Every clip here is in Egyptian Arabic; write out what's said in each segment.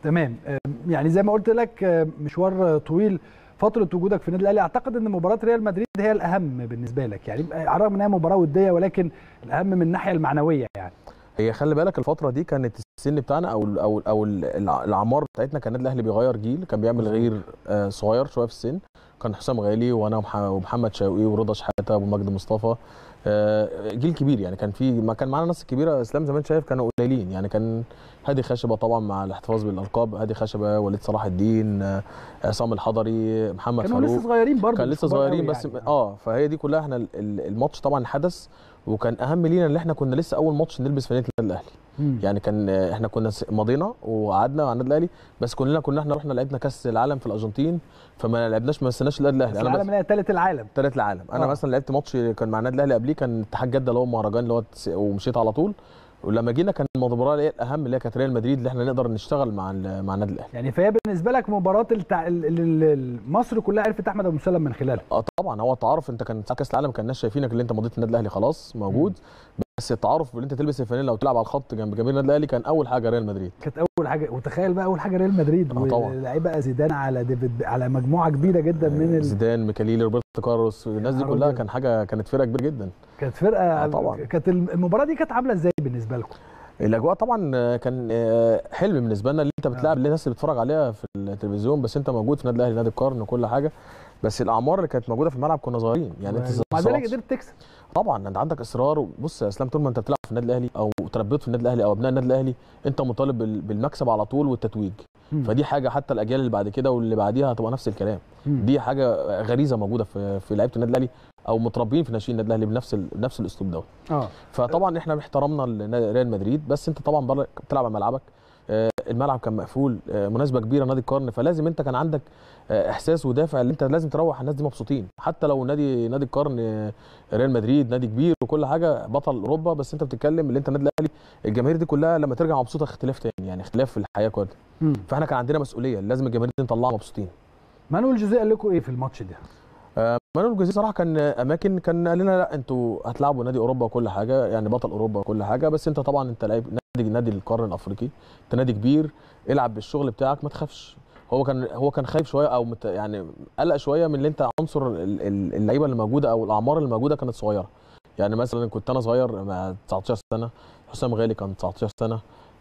تمام آه، يعني زي ما قلت لك آه، مشوار طويل فتره وجودك في النادي الاهلي اعتقد ان مباراه ريال مدريد هي الاهم بالنسبه لك يعني على الرغم انها مباراه وديه ولكن الاهم من الناحيه المعنويه يعني هي خلي بالك الفتره دي كانت السن بتاعنا او ال او ال او الع- الاعمار بتاعتنا كان النادي الاهلي بيغير جيل كان بيعمل غير آه، صغير شويه في السن كان حسام غالي وانا ومح- ومحمد شوقي ورضا شحاته ومجدي مصطفى آه، جيل كبير يعني كان في ما كان معانا ناس كبيره اسلام زي ما انت شايف كانوا قليلين يعني كان هادي خشبه طبعا مع الاحتفاظ بالالقاب هادي خشبه وليد صلاح الدين آه، عصام الحضري محمد كانوا فاروق لسه صغيرين برضه كان مش لسه كبار صغيرين قوي بس يعني. اه فهي دي كلها احنا ال- ال- الماتش طبعا حدث وكان اهم لينا ان احنا كنا لسه اول ماتش نلبس فانيله النادي الاهلي مم. يعني كان آه، احنا كنا س- مضينا وقعدنا مع النادي الاهلي بس كلنا كنا احنا رحنا لعبنا كاس العالم في الارجنتين فما لعبناش ما مثلناش النادي الاهلي بس انا العالم بس اللي هي ثالث العالم ثالث العالم انا آه. مثلا لعبت ماتش كان مع النادي الاهلي قبليه كان اتحاد جده اللي هو مهرجان اللي هو التس- ومشيت على طول ولما جينا كان المباراه اللي هي الاهم اللي هي كانت ريال مدريد اللي احنا نقدر نشتغل مع ال- مع النادي الاهلي يعني فهي بالنسبه لك مباراه التع... ال- ال- ال- مصر كلها عرفت احمد ابو مسلم من خلالها اه طبعا هو التعارف انت كان ساعة كاس العالم كان الناس شايفينك اللي انت مضيت النادي الاهلي خلاص موجود بس التعارف اللي انت تلبس الفانيلا وتلعب على الخط جنب جماهير النادي الاهلي كان اول حاجه ريال مدريد كانت اول حاجه وتخيل بقى اول حاجه ريال مدريد آه طبعا. ولعيبه زيدان على ديفيد على مجموعه كبيره جدا من ال... زيدان ميكاليلي روبرتو كارلوس الناس دي نهار كلها أبيض. كان حاجه كانت فرقه كبيره جدا كانت فرقه آه طبعا. كانت المباراه دي كانت عامله ازاي بالنسبه لكم؟ الاجواء طبعا كان آه، حلم بالنسبه لنا اللي انت بتلعب اللي الناس اللي بتتفرج عليها في التلفزيون بس انت موجود في النادي الاهلي نادي القرن وكل حاجه بس الاعمار اللي كانت موجوده في الملعب كنا صغيرين يعني انت مع ذلك 17 قدرت تكسب طبعا انت عندك اصرار بص يا اسلام طول ما انت بتلعب في النادي الاهلي او تربيت في النادي الاهلي او ابناء النادي الاهلي انت مطالب بال- بالمكسب على طول والتتويج مم. فدي حاجه حتى الاجيال اللي بعد كده واللي بعديها هتبقى نفس الكلام مم. دي حاجه غريزه موجوده في في لعيبه النادي الاهلي او متربيين في ناشئين النادي الاهلي بنفس ال- بنفس الاسلوب دوت اه فطبعا احنا احترمنا لنا- ريال مدريد بس انت طبعا بره بتلعب على ملعبك آه، الملعب كان مقفول آه، مناسبه كبيره نادي القرن فلازم انت كان عندك آه، احساس ودافع اللي انت لازم تروح الناس دي مبسوطين حتى لو نادي نادي القرن آه، ريال مدريد نادي كبير وكل حاجه بطل اوروبا بس انت بتتكلم اللي انت النادي الاهلي الجماهير دي كلها لما ترجع مبسوطه اختلاف تاني يعني اختلاف في الحياه كلها مم. فاحنا كان عندنا مسؤوليه لازم الجماهير دي نطلعها مبسوطين مانويل جوزيه قال لكم ايه في الماتش ده؟ مانويل الجوزيه صراحه كان اماكن كان قال لنا لا انتوا هتلعبوا نادي اوروبا وكل حاجه يعني بطل اوروبا وكل حاجه بس انت طبعا انت لعيب نادي نادي القرن الافريقي انت نادي كبير العب بالشغل بتاعك ما تخافش هو كان هو كان خايف شويه او مت يعني قلق شويه من اللي انت عنصر ال- ال- اللعيبه اللي موجوده او الاعمار اللي موجوده كانت صغيره يعني مثلا كنت انا صغير مع 19 سنه حسام غالي كان 19 سنه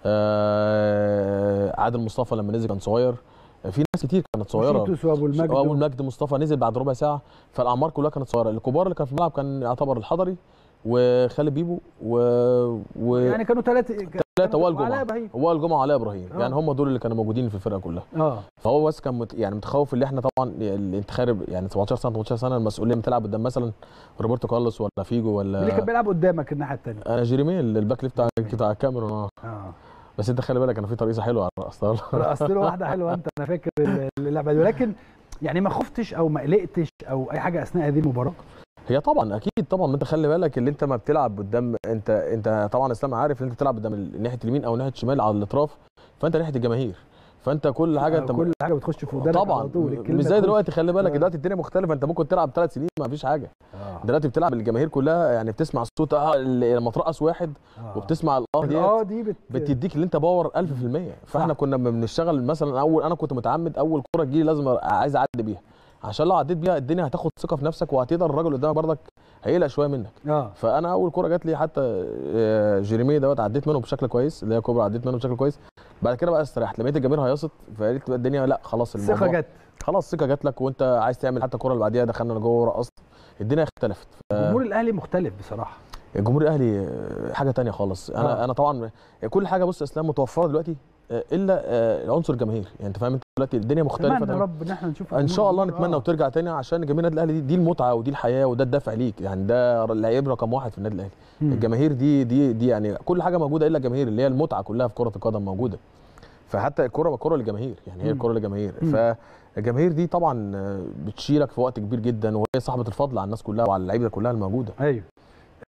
آه عادل مصطفى لما نزل كان صغير في ناس كتير كانت صغيره شيتوس وابو المجد ابو المجد مصطفى نزل بعد ربع ساعه فالاعمار كلها كانت صغيره الكبار اللي كان في الملعب كان يعتبر الحضري وخالد بيبو و, و... يعني كانوا ثلاثه ثلاثه وائل وعلاء جمعه إبراهيم. وائل جمعه وعلاء ابراهيم آه. يعني هم دول اللي كانوا موجودين في الفرقه كلها اه فهو بس كان مت... يعني متخوف اللي احنا طبعا اللي انت خارب يعني 17 سنه 18 سنه المسؤوليه بتلعب قدام مثلا روبرتو كارلوس ولا فيجو اللي كان ولا بيلعب قدامك الناحيه الثانيه انا جيريمي الباك ليفت بتاع بتاع الكاميرون اه اه بس انت خلي بالك انا في ترقيصه حلوه على الرأس رقصت له واحده حلوه انت انا فاكر اللعبه دي ولكن يعني ما خفتش او ما قلقتش او اي حاجه اثناء هذه المباراه هي طبعا اكيد طبعا ما انت خلي بالك اللي انت ما بتلعب قدام انت انت طبعا اسلام عارف ان انت بتلعب قدام ال- ناحيه اليمين او ناحيه الشمال على الاطراف فانت ناحيه الجماهير فانت كل حاجه انت كل حاجه بتخش في ودانك طبعا على طول الكلمة مش زي تخش. دلوقتي خلي بالك آه. دلوقتي الدنيا مختلفه انت ممكن تلعب ثلاث سنين ما فيش حاجه آه. دلوقتي بتلعب الجماهير كلها يعني بتسمع الصوت اه ال- لما ترقص واحد آه. وبتسمع الاه ديت اه دي بت... بتديك اللي انت باور 1000% فاحنا صح. كنا لما بنشتغل مثلا اول انا كنت متعمد اول كوره تجيلي لازم أ- عايز اعدي بيها عشان لو عديت بيها الدنيا هتاخد ثقه في نفسك وهتقدر الراجل قدامك برضك هيقلق شويه منك اه فانا اول كوره جات لي حتى آه، جيريمي دوت عديت منه بشكل كويس اللي هي كوبرا عديت منه بشكل كويس بعد كده بقى استريحت لما لقيت الجماهير هيصت فقلت بقى الدنيا لا خلاص الثقه الموضوع جت خلاص الثقه جات لك وانت عايز تعمل حتى الكوره اللي بعديها دخلنا لجوه ورقصت الدنيا اختلفت جمهور الاهلي مختلف بصراحه الجمهور الاهلي آه، حاجه تانية خالص انا آه. انا طبعا كل حاجه بص يا اسلام متوفره دلوقتي آه، الا آه، عنصر الجماهير يعني انت فاهم انت دلوقتي الدنيا مختلفه اتمنى يا تماماً. رب ان احنا نشوف ان شاء الله نتمنى آه. وترجع تاني عشان جماهير النادي الاهلي دي, دي المتعه ودي الحياه وده الدافع ليك يعني ده اللعيب رقم واحد في النادي الاهلي مم. الجماهير دي دي دي يعني كل حاجه موجوده الا الجماهير اللي هي المتعه كلها في كره القدم موجوده فحتى الكره الكره للجماهير يعني هي مم. الكره للجماهير مم. فالجماهير دي طبعا بتشيلك في وقت كبير جدا وهي صاحبه الفضل على الناس كلها وعلى اللعيبه كلها الموجوده ايوه